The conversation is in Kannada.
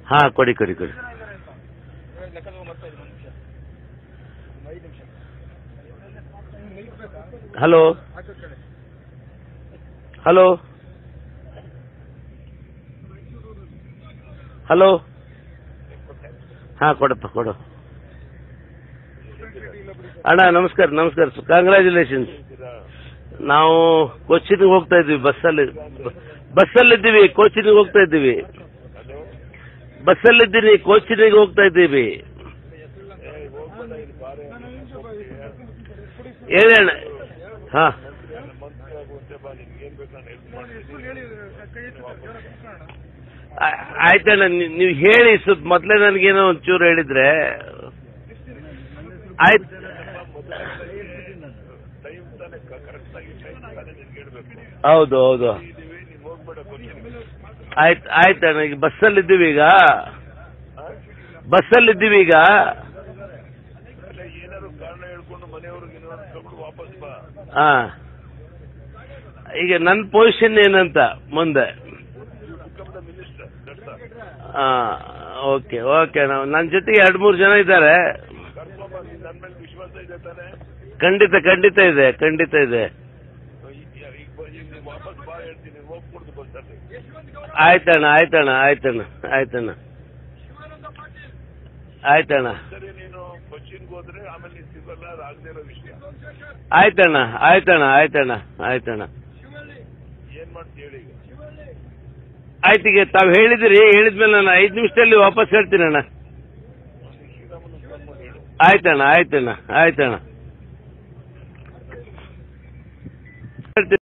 ಹಾ ಕೊಡಿ ಕೊಡಿ ಕೊಡಿ ಹಲೋ ಹಲೋ ಹಲೋ ಹಾ ಕೊಡಪ್ಪ ಕೊಡು ಅಣ್ಣ ನಮಸ್ಕಾರ ನಮಸ್ಕಾರ ಕಂಗ್ರ್ಯಾಚುಲೇಷನ್ಸ್ ನಾವು ಕೊಚ್ಚಿನ್ಗೆ ಹೋಗ್ತಾ ಇದ್ವಿ ಬಸ್ಸಲ್ಲಿ ಬಸ್ಸಲ್ಲಿದ್ದೀವಿ ಕೋಚಿನಿಗೆ ಹೋಗ್ತಾ ಇದ್ದೀವಿ ಬಸ್ಸಲ್ಲಿದ್ದೀನಿ ಕೋಚಿನಿಗೆ ಹೋಗ್ತಾ ಇದ್ದೀವಿ ಹೇಳಣ್ಣ ಹಾ ಆ- ಆಯ್ತಣ್ಣ ನೀ- ನೀವು ಹೇಳಿ ಸ್ವಲ್ಪ ಮೊದಲೇ ನನಗೇನೋ ಒಂಚೂರು ಹೇಳಿದ್ರೆ ಆಯ್ತು ಹೌದು ಹೌದು ಆಯ್ತು ಆಯ್ತಣ್ಣ ಈಗ ಬಸ್ಸಲ್ಲಿದ್ದೀವಿ ಈಗ ಬಸ್ಸಲ್ಲಿದ್ದೀವಿ ಈಗ ಹಾ ಈಗ ನನ್ನ ಪೊಸಿಷನ್ ಏನಂತ ಮುಂದೆ ಹಾ ಓಕೆ ಓಕೆ ನಾವು ನನ್ನ ಜೊತೆಗೆ ಎರಡು ಮೂರು ಜನ ಇದ್ದಾರೆ ಖಂಡಿತ ಖಂಡಿತ ಇದೆ ಖಂಡಿತ ಇದೆ ಆಯ್ತಣ್ಣ ಆಯ್ತಣ್ಣ ಆಯ್ತಣ್ಣ ಆಯ್ತಣ್ಣ ಆಯ್ತಣ್ಣ ಆಯ್ತಣ್ಣ ಆಯ್ತಣ್ಣ ಆಯ್ತಣ್ಣ ಆಯ್ತಣ್ಣ ಆಯ್ತು ಈಗ ತಾವು ಹೇಳಿದಿರಿ ಹೇಳಿದ್ಮೇಲೆ ನಾನು ಐದು ನಿಮಿಷದಲ್ಲಿ ವಾಪಸ್ ಹೇಳ್ತೀನಿ ಅಣ್ಣ ಆಯ್ತಣ್ಣ ಆಯ್ತಣ್ಣ ಆಯ್ತಣ್ಣ ಹೇಳ್ತೀನಿ